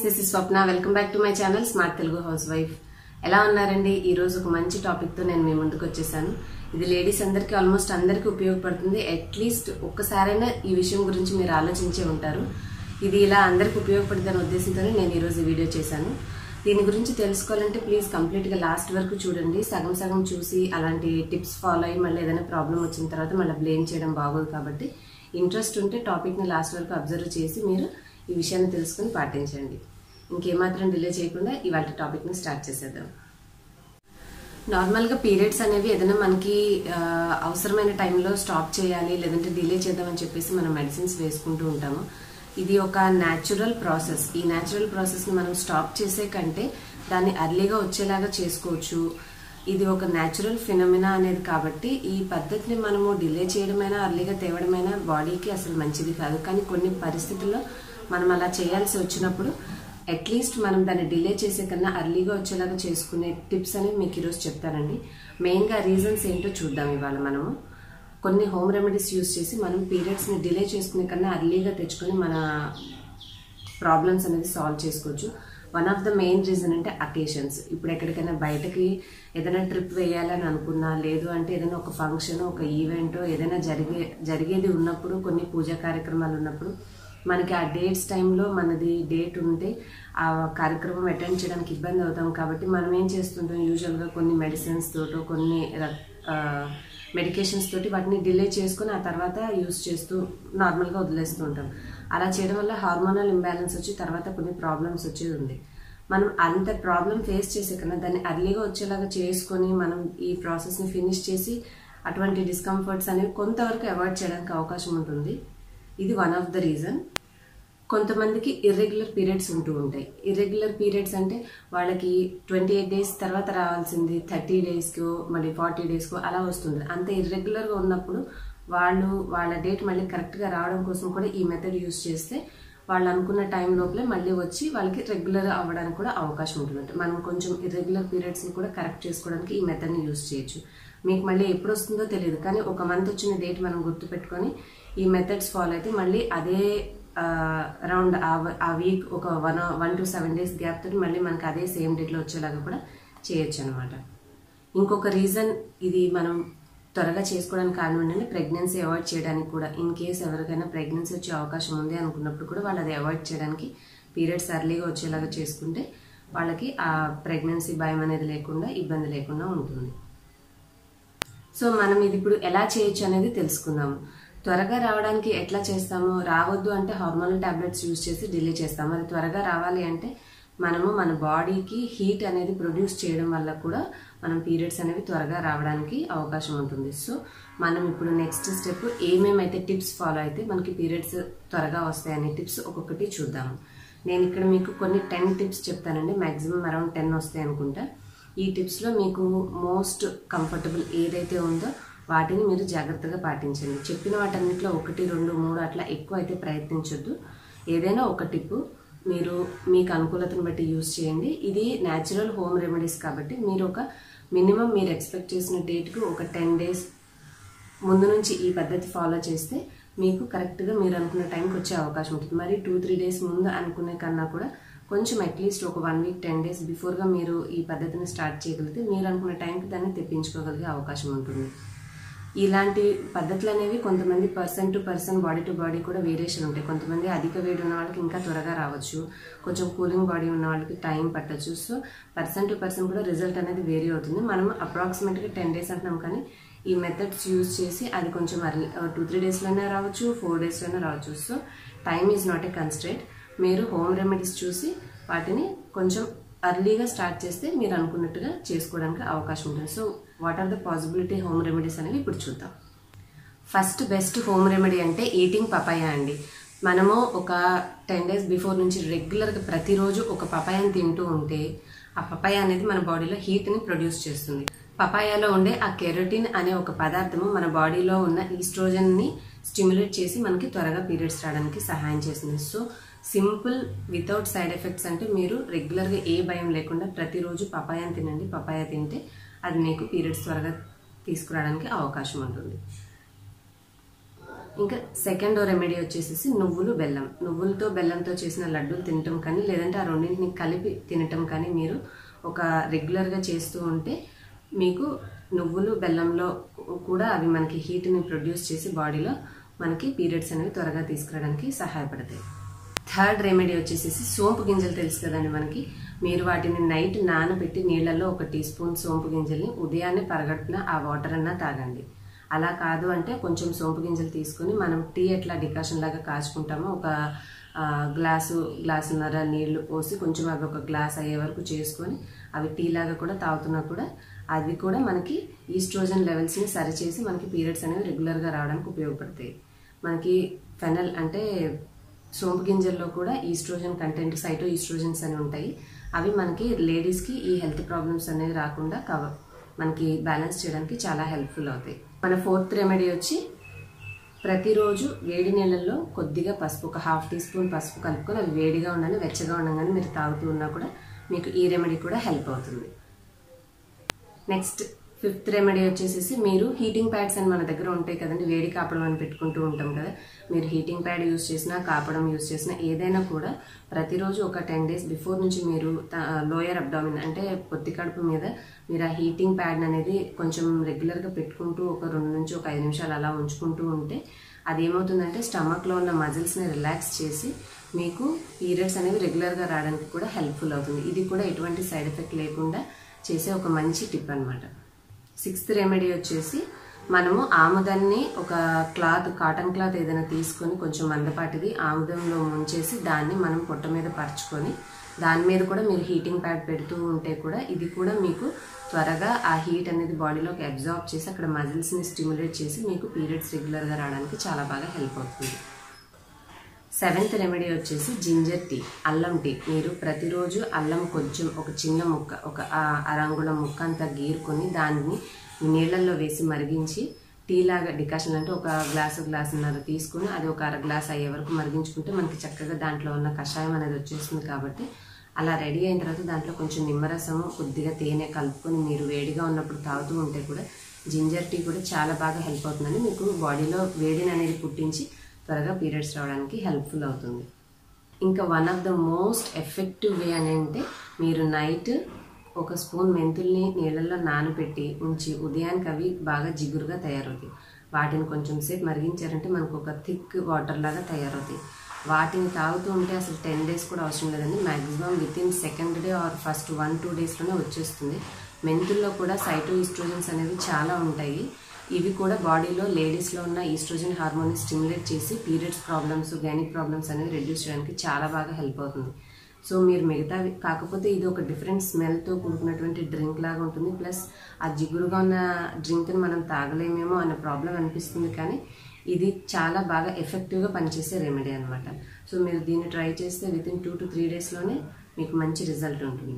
this is Swapna welcome back to my channel smart Telugu housewife ఎలా ఉన్నారండి ఈ రోజు ఒక మంచి టాపిక్ తో నేను మీ ముందుకు వచ్చేసాను ఇది లేడీస్ అందరికీ ఆల్మోస్ట్ అందరికీ ఉపయోగపడుతుంది అట్లీస్ట్ ఒక్కసారైనా ఈ విషయం గురించి మీరు ఆలోచించే ఉంటారు ఇది ఇలా అందరికి ఉపయోగపడుతుందనే ఉద్దేశంతోనే నేను ఈరోజు ఈ వీడియో చేశాను దీని గురించి తెలుసుకోవాలంటే ప్లీజ్ కంప్లీట్గా లాస్ట్ వరకు చూడండి సగం సగం చూసి అలాంటి టిప్స్ ఫాలో అయ్యి మళ్ళీ ఏదైనా ప్రాబ్లం వచ్చిన తర్వాత మళ్ళీ బ్లేమ్ చేయడం బాగోదు కాబట్టి ఇంట్రెస్ట్ ఉంటే టాపిక్ని లాస్ట్ వరకు అబ్జర్వ్ చేసి మీరు ఈ విషయాన్ని తెలుసుకుని పాటించండి ఇంకేమాత్రం డిలే చేయకుండా ఇవాళ టాపిక్ని స్టార్ట్ చేసేద్దాం నార్మల్గా పీరియడ్స్ అనేవి ఏదైనా మనకి ఆ, అవసరమైన టైంలో స్టాప్ చేయాలి లేదంటే డిలే చేద్దామని చెప్పేసి మనం మెడిసిన్స్ వేసుకుంటూ ఉంటాము ఇది ఒక న్యాచురల్ ప్రాసెస్ ఈ న్యాచురల్ ప్రాసెస్ని మనం స్టాప్ చేసే కంటే దాన్ని అర్లీగా వచ్చేలాగా చేసుకోవచ్చు ఇది ఒక న్యాచురల్ ఫినమినా అనేది కాబట్టి ఈ పద్ధతిని మనము డిలే చేయడమైనా అర్లీగా తేవడమైనా బాడీకి అసలు మంచిది కాదు కానీ కొన్ని పరిస్థితుల్లో మనం అలా చేయాల్సి వచ్చినప్పుడు అట్లీస్ట్ మనం దాన్ని డిలే చేసే కన్నా అర్లీగా వచ్చేలాగా చేసుకునే టిప్స్ అనేవి మీకు ఈరోజు చెప్తానండి మెయిన్గా రీజన్స్ ఏంటో చూద్దాం ఇవాళ మనము కొన్ని హోమ్ రెమెడీస్ యూస్ చేసి మనం పీరియడ్స్ని డిలే చేసుకునే కన్నా అర్లీగా తెచ్చుకొని మన ప్రాబ్లమ్స్ అనేది సాల్వ్ చేసుకోవచ్చు one of the main reason అంటే అకేషన్స్ ఇప్పుడు ఎక్కడికైనా బయటకి ఏదైనా ట్రిప్ వేయాలని అనుకున్నా లేదు అంటే ఏదైనా ఒక ఫంక్షన్ ఒక ఈవెంట్ ఏదైనా జరిగే జరిగేది ఉన్నప్పుడు కొన్ని పూజా కార్యక్రమాలు ఉన్నప్పుడు మనకి ఆ డేట్స్ టైంలో మనది డేట్ ఉంటే ఆ కార్యక్రమం అటెండ్ చేయడానికి ఇబ్బంది అవుతాం కాబట్టి మనం ఏం చేస్తుంటాం యూజువల్గా కొన్ని మెడిసిన్స్ తోటో కొన్ని మెడికేషన్స్ తోటి వాటిని డిలే చేసుకొని ఆ తర్వాత యూస్ చేస్తూ నార్మల్గా వదిలేస్తూ ఉంటాం అలా చేయడం వల్ల హార్మోనల్ ఇంబ్యాలెన్స్ వచ్చి తర్వాత కొన్ని ప్రాబ్లమ్స్ వచ్చేది ఉంది మనం అంత ప్రాబ్లం ఫేస్ చేసే కన్నా దాన్ని అర్లీగా వచ్చేలాగా చేసుకొని మనం ఈ ప్రాసెస్ని ఫినిష్ చేసి అటువంటి డిస్కంఫర్ట్స్ అనేవి కొంతవరకు అవాయిడ్ చేయడానికి అవకాశం ఉంటుంది ఇది వన్ ఆఫ్ ద రీజన్ కొంతమందికి ఇర్రెగ్యులర్ పీరియడ్స్ ఉంటూ ఉంటాయి ఇర్రెగ్యులర్ పీరియడ్స్ అంటే వాళ్ళకి ట్వంటీ ఎయిట్ డేస్ తర్వాత రావాల్సింది థర్టీ డేస్కో మళ్ళీ ఫార్టీ డేస్కో అలా వస్తుంది అంత ఇర్రెగ్యులర్గా ఉన్నప్పుడు వాళ్ళు వాళ్ళ డేట్ మళ్ళీ కరెక్ట్గా రావడం కోసం కూడా ఈ మెథడ్ యూస్ చేస్తే వాళ్ళు అనుకున్న టైం లోపలే మళ్ళీ వచ్చి వాళ్ళకి రెగ్యులర్ అవ్వడానికి కూడా అవకాశం ఉంటుంది మనం కొంచెం ఇర్రెగ్యులర్ పీరియడ్స్ని కూడా కరెక్ట్ చేసుకోవడానికి ఈ మెథడ్ని యూస్ చేయొచ్చు మీకు మళ్ళీ ఎప్పుడు వస్తుందో తెలియదు కానీ ఒక మంత్ వచ్చిన డేట్ మనం గుర్తుపెట్టుకొని ఈ మెథడ్స్ ఫాలో అయితే మళ్ళీ అదే అరౌండ్ ఆ వీక్ ఒక one one to seven days gap తోటి మళ్ళీ మనకి అదే సేమ్ డేట్లో వచ్చేలాగా కూడా చేయొచ్చు అనమాట ఇంకొక రీజన్ ఇది మనం త్వరగా చేసుకోవడానికి కారణం ఏంటంటే ప్రెగ్నెన్సీ అవాయిడ్ చేయడానికి కూడా ఇన్ కేస్ ఎవరికైనా ప్రెగ్నెన్సీ వచ్చే అవకాశం ఉంది అనుకున్నప్పుడు కూడా వాళ్ళు అది అవాయిడ్ చేయడానికి పీరియడ్స్ అర్లీగా వచ్చేలాగా చేసుకుంటే వాళ్ళకి ఆ ప్రెగ్నెన్సీ భయం అనేది లేకుండా ఇబ్బంది లేకుండా ఉంటుంది సో మనం ఇది ఇప్పుడు ఎలా చేయొచ్చు అనేది తెలుసుకుందాము త్వరగా రావడానికి ఎట్లా చేస్తాము రావద్దు అంటే హార్మోనల్ టాబ్లెట్స్ యూజ్ చేసి డిలే చేస్తాము అది త్వరగా రావాలి అంటే మనము మన బాడీకి హీట్ అనేది ప్రొడ్యూస్ చేయడం వల్ల కూడా మనం పీరియడ్స్ అనేవి త్వరగా రావడానికి అవకాశం ఉంటుంది సో మనం ఇప్పుడు నెక్స్ట్ స్టెప్ ఏమేమైతే టిప్స్ ఫాలో అయితే మనకి పీరియడ్స్ త్వరగా వస్తాయి అనే టిప్స్ ఒక్కొక్కటి చూద్దాము నేను ఇక్కడ మీకు కొన్ని టెన్ టిప్స్ చెప్తానండి మ్యాక్సిమం అరౌండ్ టెన్ వస్తాయి అనుకుంటా ఈ టిప్స్లో మీకు మోస్ట్ కంఫర్టబుల్ ఏదైతే ఉందో వాటిని మీరు జాగ్రత్తగా పాటించండి చెప్పిన వాటన్నిటిలో ఒకటి రెండు మూడు అట్లా ఎక్కువ అయితే ప్రయత్నించొద్దు ఏదైనా ఒక టిప్ మీరు మీకు అనుకూలతను బట్టి యూస్ చేయండి ఇది న్యాచురల్ హోమ్ రెమెడీస్ కాబట్టి మీరు ఒక మినిమం మీరు ఎక్స్పెక్ట్ చేసిన డేట్కు ఒక టెన్ డేస్ ముందు నుంచి ఈ పద్ధతి ఫాలో చేస్తే మీకు కరెక్ట్గా మీరు అనుకున్న టైంకి వచ్చే అవకాశం ఉంటుంది మరి టూ త్రీ డేస్ ముందు అనుకునే కన్నా కూడా కొంచెం అట్లీస్ట్ ఒక వన్ వీక్ టెన్ డేస్ బిఫోర్గా మీరు ఈ పద్ధతిని స్టార్ట్ చేయగలిగితే మీరు అనుకున్న టైంకి దాన్ని తెప్పించుకోగలిగే అవకాశం ఉంటుంది ఇలాంటి పద్ధతులు అనేవి కొంతమంది person to person body to body కూడా వేరియేషన్ ఉంటాయి కొంతమంది అధిక వేడి ఉన్న వాళ్ళకి ఇంకా త్వరగా రావచ్చు కొంచెం కూలింగ్ బాడీ ఉన్న వాళ్ళకి టైం పట్టచ్చు సో పర్సన్ టు పర్సన్ కూడా రిజల్ట్ అనేది వేరీ అవుతుంది మనం అప్రాక్సిమేట్గా టెన్ డేస్ అంటున్నాం కానీ ఈ మెథడ్స్ యూజ్ చేసి అది కొంచెం అర్లీ టూ త్రీ డేస్లోనే రావచ్చు ఫోర్ డేస్లోనే రావచ్చు so time is not a constraint మీరు హోమ్ రెమెడీస్ చూసి వాటిని కొంచెం అర్లీగా స్టార్ట్ చేస్తే మీరు అనుకున్నట్టుగా చేసుకోవడానికి అవకాశం ఉంటుంది so what are the possibility home remedies అనేవి ఇప్పుడు చూద్దాం ఫస్ట్ బెస్ట్ హోమ్ రెమెడీ అంటే ఈటింగ్ పపాయ అండి మనము ఒక టెన్ డేస్ బిఫోర్ నుంచి రెగ్యులర్గా ప్రతిరోజు ఒక పపాయాని తింటూ ఉంటే ఆ పపాయ అనేది మన బాడీలో హీట్ని ప్రొడ్యూస్ చేస్తుంది పపాయాలో ఉండే ఆ కెరోటిన్ అనే ఒక పదార్థము మన బాడీలో ఉన్న ఈస్ట్రోజన్ని స్టిమ్యులేట్ చేసి మనకి త్వరగా పీరియడ్స్ రావడానికి సహాయం చేస్తుంది so simple without side effects అంటే మీరు రెగ్యులర్గా ఏ భయం లేకుండా ప్రతిరోజు పపాయాని తినండి పపాయ తింటే అది మీకు పీరియడ్స్ త్వరగా తీసుకురావడానికి అవకాశం ఉంటుంది ఇంకా సెకండ్ రెమెడీ వచ్చేసేసి నువ్వులు బెల్లం నువ్వులతో బెల్లంతో చేసిన లడ్డూలు తినటం కానీ లేదంటే ఆ రెండింటిని కలిపి తినటం కానీ మీరు ఒక రెగ్యులర్గా చేస్తూ ఉంటే మీకు నువ్వులు బెల్లంలో కూడా అవి మనకి హీట్ని ప్రొడ్యూస్ చేసి బాడీలో మనకి పీరియడ్స్ అనేవి త్వరగా తీసుకురావడానికి సహాయపడతాయి థర్డ్ రెమెడీ వచ్చేసేసి సోంపు గింజలు తెలుసు కదండి మనకి మీరు వాటిని నైట్ నానబెట్టి నీళ్ళల్లో ఒక టీ స్పూన్ సోంపు గింజల్ని ఉదయాన్నే పరగట్టున ఆ వాటర్ అన్నా తాగండి అలా కాదు అంటే కొంచెం సోంపు గింజలు తీసుకొని మనం టీ ఎట్లా డికాషన్ లాగా కాచుకుంటామో ఒక ఆ, గ్లాసు గ్లాసున్నర నీళ్లు పోసి కొంచెం అవి ఒక గ్లాస్ అయ్యే వరకు చేసుకొని అవి టీ లాగా కూడా తాగుతున్నా కూడా అవి కూడా మనకి ఈస్ట్రోజన్ లెవెల్స్ని సరిచేసి మనకి పీరియడ్స్ అనేవి రెగ్యులర్గా రావడానికి ఉపయోగపడతాయి మనకి ఫెనల్ అంటే సోంపు గింజల్లో కూడా ఈస్ట్రోజన్ కంటెంట్ సైటో ఈస్ట్రోజన్స్ అని ఉంటాయి అవి మనకి లేడీస్కి ఈ హెల్త్ ప్రాబ్లమ్స్ అనేవి రాకుండా కవర్ మనకి బ్యాలెన్స్ చేయడానికి చాలా హెల్ప్ఫుల్ అవుతాయి మన ఫోర్త్ రెమెడీ వచ్చి ప్రతిరోజు వేడి నీళ్ళల్లో కొద్దిగా పసుపు ఒక హాఫ్ టీ స్పూన్ పసుపు కలుపుకొని అవి వేడిగా ఉండని వెచ్చగా ఉండగానే మీరు తాగుతూ ఉన్నా కూడా మీకు ఈ రెమెడీ కూడా హెల్ప్ అవుతుంది నెక్స్ట్ ఫిఫ్త్ రెమెడీ వచ్చేసేసి మీరు హీటింగ్ ప్యాడ్స్ అని మన దగ్గర ఉంటాయి కదండి వేడి కాపడం అని పెట్టుకుంటూ ఉంటాం కదా మీరు హీటింగ్ ప్యాడ్ యూస్ చేసినా కాపడం యూస్ చేసినా ఏదైనా కూడా ప్రతిరోజు ఒక టెన్ డేస్ బిఫోర్ నుంచి మీరు లోయర్ అబ్డామిన్ అంటే పొత్తి కడుపు మీద మీరు ఆ హీటింగ్ ప్యాడ్ అనేది కొంచెం రెగ్యులర్గా పెట్టుకుంటూ ఒక రెండు నుంచి ఒక ఐదు నిమిషాలు అలా ఉంచుకుంటూ ఉంటే అది ఏమవుతుందంటే స్టమక్లో ఉన్న మజిల్స్ని రిలాక్స్ చేసి మీకు పీరియడ్స్ అనేవి రెగ్యులర్గా రావడానికి కూడా హెల్ప్ఫుల్ అవుతుంది ఇది కూడా ఎటువంటి సైడ్ ఎఫెక్ట్ లేకుండా చేసే ఒక మంచి టిప్ అన్నమాట సిక్స్త్ రెమెడీ వచ్చేసి మనము ఆముదాన్ని ఒక క్లాత్ కాటన్ క్లాత్ ఏదైనా తీసుకొని కొంచెం మందపాటిది ఆముదంలో ముంచేసి దాన్ని మనం పొట్ట మీద పరుచుకొని దాని మీద కూడా మీరు హీటింగ్ ప్యాడ్ పెడుతూ ఉంటే కూడా ఇది కూడా మీకు త్వరగా ఆ హీట్ అనేది బాడీలోకి అబ్జార్బ్ చేసి అక్కడ మజిల్స్ని స్టిమ్యులేట్ చేసి మీకు పీరియడ్స్ రెగ్యులర్గా రావడానికి చాలా బాగా హెల్ప్ అవుతుంది సెవెంత్ రెమెడీ వచ్చేసి జింజర్ టీ అల్లం టీ మీరు ప్రతిరోజు అల్లం కొంచెం ఒక చిన్న ముక్క ఒక ఆ- అరంగుళం ముక్క అంతా గీరుకొని దాన్ని నీళ్ళల్లో వేసి మరిగించి టీ లాగా డికాషన్ అంటే ఒక గ్లాసు గ్లాసున్నర తీసుకుని అది ఒక అర గ్లాస్ అయ్యే వరకు మరిగించుకుంటే మనకి చక్కగా దాంట్లో ఉన్న కషాయం అనేది వచ్చేస్తుంది కాబట్టి అలా రెడీ అయిన తర్వాత దాంట్లో కొంచెం నిమ్మరసము కొద్దిగా తేనె కలుపుకొని మీరు వేడిగా ఉన్నప్పుడు తాగుతూ ఉంటే కూడా జింజర్ టీ కూడా చాలా బాగా హెల్ప్ అవుతుందని మీకు బాడీలో వేడిని అనేది పుట్టించి త్వరగా పీరియడ్స్ రావడానికి హెల్ప్ఫుల్ అవుతుంది ఇంకా one of the most effective way అని అంటే మీరు నైట్ ఒక స్పూన్ మెంతుల్ని నీళ్ళల్లో నానబెట్టి ఉంచి ఉదయానికి అవి బాగా జిగురుగా తయారవుతాయి వాటిని కొంచెం సేపు మరిగించారంటే మనకు ఒక థిక్ వాటర్ లాగా తయారవుతాయి వాటిని తాగుతూ ఉంటే అసలు టెన్ డేస్ కూడా అవసరం లేదండి maximum within second day or first one two డేస్లోనే వచ్చేస్తుంది మెంతుల్లో కూడా సైటో ఈస్ట్రోజన్స్ అనేవి చాలా ఉంటాయి ఇవి కూడా బాడీలో లేడీస్లో ఉన్న ఈస్ట్రోజన్ హార్మోన్ని స్టిమ్యులేట్ చేసి పీరియడ్స్ ప్రాబ్లమ్స్ గైనిక్ ప్రాబ్లమ్స్ అనేవి రెడ్యూస్ చేయడానికి చాలా బాగా హెల్ప్ అవుతుంది సో మీరు మిగతావి కాకపోతే ఇది ఒక డిఫరెంట్ స్మెల్తో కూడుకున్నటువంటి డ్రింక్ లాగా ఉంటుంది ప్లస్ ఆ జిగురుగా ఉన్న డ్రింక్ని మనం తాగలేమేమో అనే ప్రాబ్లం అనిపిస్తుంది కానీ ఇది చాలా బాగా ఎఫెక్టివ్గా పనిచేసే రెమెడీ అనమాట సో మీరు దీన్ని ట్రై చేస్తే within two to three డేస్లోనే మీకు మంచి రిజల్ట్ ఉంటుంది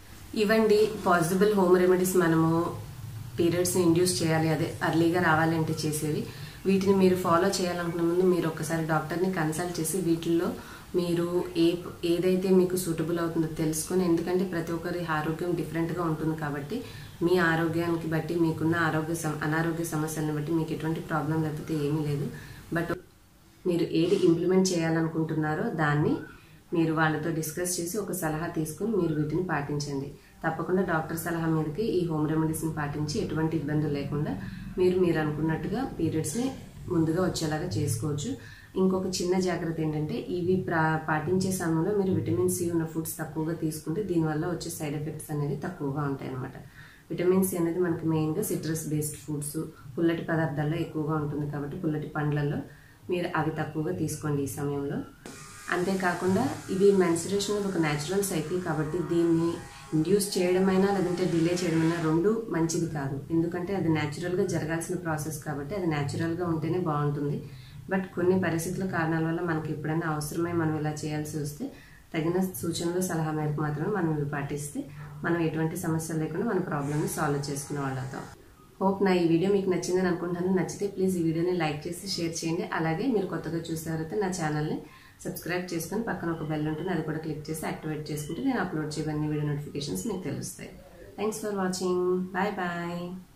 ఇవండి పాసిబుల్ హోమ్ రెమెడీస్ మనము పీరియడ్స్ని ఇండ్యూస్ చేయాలి అదే అర్లీగా రావాలి అంటే చేసేవి వీటిని మీరు ఫాలో చేయాలనుకున్న ముందు మీరు ఒకసారి డాక్టర్ని కన్సల్ట్ చేసి వీటిల్లో మీరు ఏ ఏదైతే మీకు సూటబుల్ అవుతుందో తెలుసుకొని ఎందుకంటే ప్రతి ఒక్కరి ఆరోగ్యం డిఫరెంట్గా ఉంటుంది కాబట్టి మీ ఆరోగ్యానికి బట్టి మీకున్న ఆరోగ్య సమ అనారోగ్య సమస్యలను బట్టి మీకు ఎటువంటి ప్రాబ్లం లేకపోతే ఏమీ లేదు బట్ మీరు ఏది ఇంప్లిమెంట్ చేయాలనుకుంటున్నారో దాన్ని మీరు వాళ్ళతో డిస్కస్ చేసి ఒక సలహా తీసుకుని మీరు వీటిని పాటించండి తప్పకుండా డాక్టర్ సలహా మీదకి ఈ హోమ్ రెమెడీస్ని పాటించి ఎటువంటి ఇబ్బందులు లేకుండా మీరు మీరు అనుకున్నట్టుగా పీరియడ్స్ని ముందుగా వచ్చేలాగా చేసుకోవచ్చు ఇంకొక చిన్న జాగ్రత్త ఏంటంటే ఇవి ప్రా పాటించే సమయంలో మీరు విటమిన్ సి ఉన్న ఫుడ్స్ తక్కువగా తీసుకుంటే దీనివల్ల వచ్చే సైడ్ ఎఫెక్ట్స్ అనేవి తక్కువగా ఉంటాయి అన్నమాట విటమిన్ సి అనేది మనకి మెయిన్గా సిట్రస్ బేస్డ్ ఫుడ్స్ పుల్లటి పదార్థాల్లో ఎక్కువగా ఉంటుంది కాబట్టి పుల్లటి పండ్లలో మీరు అవి తక్కువగా తీసుకోండి ఈ సమయంలో అంతేకాకుండా ఇది మెన్సురేషన్ అనేది ఒక న్యాచురల్ సైకిల్ కాబట్టి దీన్ని ఇండ్యూస్ చేయడమైనా లేదంటే డిలే చేయడమైనా రెండు మంచిది కాదు ఎందుకంటే అది న్యాచురల్గా జరగాల్సిన ప్రాసెస్ కాబట్టి అది న్యాచురల్గా ఉంటేనే బాగుంటుంది బట్ కొన్ని పరిస్థితుల కారణాల వల్ల మనకి ఎప్పుడైనా అవసరమై మనం ఇలా చేయాల్సి వస్తే తగిన సూచనలు సలహా మేరకు మాత్రమే మనం ఇవి పాటిస్తే మనం ఎటువంటి సమస్యలు లేకుండా మన ప్రాబ్లమ్ని సాల్వ్ చేసుకునే వాళ్ళతో హోప్ నా ఈ వీడియో మీకు నచ్చిందని అనుకుంటాను నచ్చితే ప్లీజ్ ఈ వీడియోని లైక్ చేసి షేర్ చేయండి అలాగే మీరు కొత్తగా చూసేవారైతే నా ఛానల్ని సబ్స్క్రైబ్ చేసుకొని పక్కన ఒక బెల్ ఉంటుంది అది కూడా క్లిక్ చేసి యాక్టివేట్ చేసుకుంటే నేను అప్లోడ్ చేయబడిన వీడియో నోటిఫికేషన్స్ మీకు తెలుస్తాయి thanks for watching bye bye